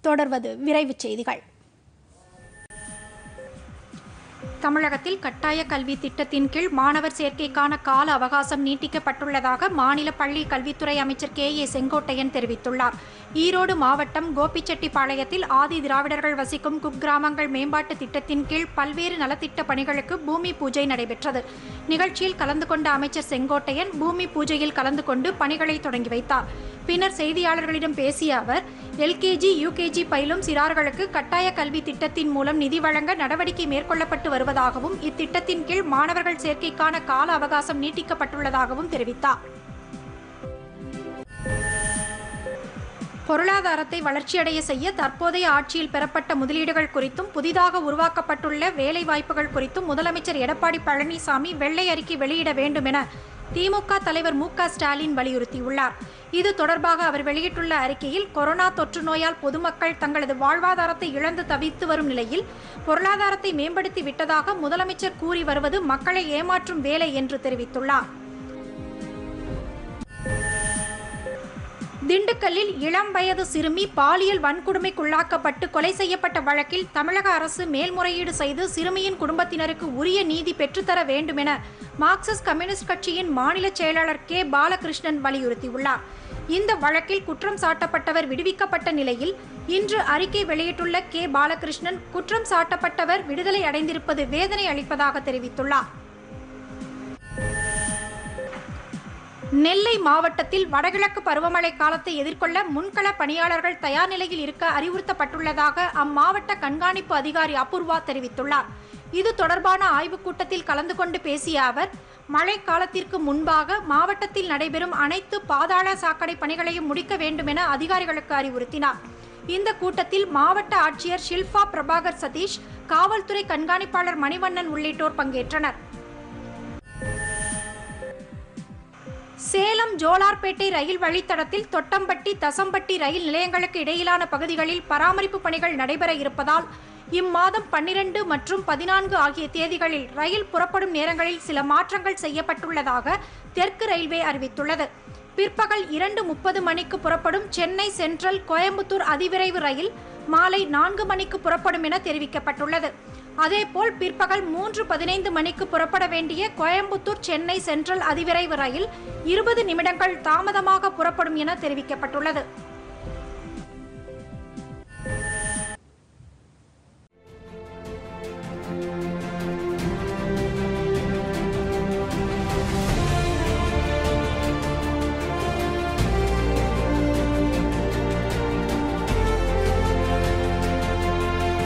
தொடர்வது விரைவுச் செய்திகள் தமிழகத்தில் கட்டாய கல்வி திட்டத்தின் கீழ் மாணவர் சேர்க்கைக்கான கால அவகாசம் நீட்டிக்கப்பட்டுள்ளதாக மாநில பள்ளி கல்வித்துறை அமைச்சர் கே ஏ செங்கோட்டையன் தெரிவித்துள்ளார் ஈரோடு மாவட்டம் கோபிச்செட்டிப்பாளையத்தில் ஆதி திராவிடர்கள் வசிக்கும் குக்கிராமங்கள் மேம்பாட்டு திட்டத்தின் கீழ் பல்வேறு நலத்திட்ட பணிகளுக்கு பூமி பூஜை நடைபெற்றது நிகழ்ச்சியில் கலந்து கொண்ட அமைச்சர் செங்கோட்டையன் பூமி பூஜையில் கலந்து கொண்டு பணிகளை தொடங்கி வைத்தார் பின்னர் செய்தியாளர்களிடம் பேசிய அவர் எல்கேஜி யூகேஜி பயிலும் சிறார்களுக்கு கட்டாய கல்வி திட்டத்தின் மூலம் நிதி வழங்க நடவடிக்கை மேற்கொள்ளப்பட்டு வருவதாகவும் இத்திட்டத்தின் கீழ் மாணவர்கள் சேர்க்கைக்கான கால அவகாசம் நீட்டிக்கப்பட்டுள்ளதாகவும் தெரிவித்தார் பொருளாதாரத்தை வளர்ச்சியடைய செய்ய தற்போதைய ஆட்சியில் பெறப்பட்ட முதலீடுகள் குறித்தும் புதிதாக உருவாக்கப்பட்டுள்ள வேலைவாய்ப்புகள் குறித்தும் முதலமைச்சர் எடப்பாடி பழனிசாமி வெள்ளை அறிக்கை வெளியிட வேண்டும் என திமுக தலைவர் மு க ஸ்டாலின் வலியுறுத்தியுள்ளார் இது தொடர்பாக அவர் வெளியிட்டுள்ள அறிக்கையில் கொரோனா தொற்று நோயால் பொதுமக்கள் தங்களது வாழ்வாதாரத்தை இழந்து தவித்து வரும் நிலையில் பொருளாதாரத்தை மேம்படுத்தி விட்டதாக முதலமைச்சர் கூறி வருவது மக்களை ஏமாற்றும் வேலை என்று தெரிவித்துள்ளார் திண்டுக்கல்லில் இளம் வயது சிறுமி பாலியல் வன்கொடுமைக்குள்ளாக்கப்பட்டு கொலை செய்யப்பட்ட வழக்கில் தமிழக அரசு மேல்முறையீடு செய்து சிறுமியின் குடும்பத்தினருக்கு உரிய நீதி பெற்றுத்தர வேண்டும் என மார்க்சிஸ்ட் கம்யூனிஸ்ட் கட்சியின் மாநில செயலாளர் கே பாலகிருஷ்ணன் வலியுறுத்தியுள்ளார் இந்த வழக்கில் குற்றம் சாட்டப்பட்டவர் விடுவிக்கப்பட்ட நிலையில் இன்று அறிக்கை வெளியிட்டுள்ள கே பாலகிருஷ்ணன் குற்றம் சாட்டப்பட்டவர் விடுதலை அடைந்திருப்பது வேதனை அளிப்பதாக தெரிவித்துள்ளார் நெல்லை மாவட்டத்தில் வடகிழக்கு பருவமழை காலத்தை எதிர்கொள்ள முன்கள பணியாளர்கள் தயார் நிலையில் இருக்க அறிவுறுத்தப்பட்டுள்ளதாக அம்மாவட்ட கண்காணிப்பு அதிகாரி அபூர்வா தெரிவித்துள்ளார் இது தொடர்பான ஆய்வுக் கூட்டத்தில் கலந்து கொண்டு பேசிய அவர் மழை காலத்திற்கு முன்பாக மாவட்டத்தில் நடைபெறும் அனைத்து பாதாள சாக்கடை பணிகளையும் முடிக்க வேண்டும் என அதிகாரிகளுக்கு அறிவுறுத்தினார் இந்த கூட்டத்தில் மாவட்ட ஆட்சியர் ஷில்பா பிரபாகர் சதீஷ் காவல்துறை கண்காணிப்பாளர் மணிவண்ணன் உள்ளிட்டோர் பங்கேற்றனர் சேலம் ஜோலார்பேட்டை ரயில் வழித்தடத்தில் தொட்டம்பட்டி தசம்பட்டி ரயில் நிலையங்களுக்கு இடையிலான பகுதிகளில் பராமரிப்பு பணிகள் நடைபெற இருப்பதால் இம்மாதம் பன்னிரண்டு மற்றும் பதினான்கு ஆகிய தேதிகளில் ரயில் புறப்படும் நேரங்களில் சில மாற்றங்கள் செய்யப்பட்டுள்ளதாக தெற்கு ரயில்வே அறிவித்துள்ளது பிற்பகல் இரண்டு முப்பது மணிக்கு புறப்படும் சென்னை சென்ட்ரல் கோயம்புத்தூர் அதிவிரைவு ரயில் மாலை நான்கு மணிக்கு புறப்படும் என தெரிவிக்கப்பட்டுள்ளது அதேபோல் பிற்பகல் மூன்று பதினைந்து மணிக்கு புறப்பட வேண்டிய கோயம்புத்தூர் சென்னை சென்ட்ரல் அதிவிரைவு ரயில் இருபது நிமிடங்கள் தாமதமாக புறப்படும் என தெரிவிக்கப்பட்டுள்ளது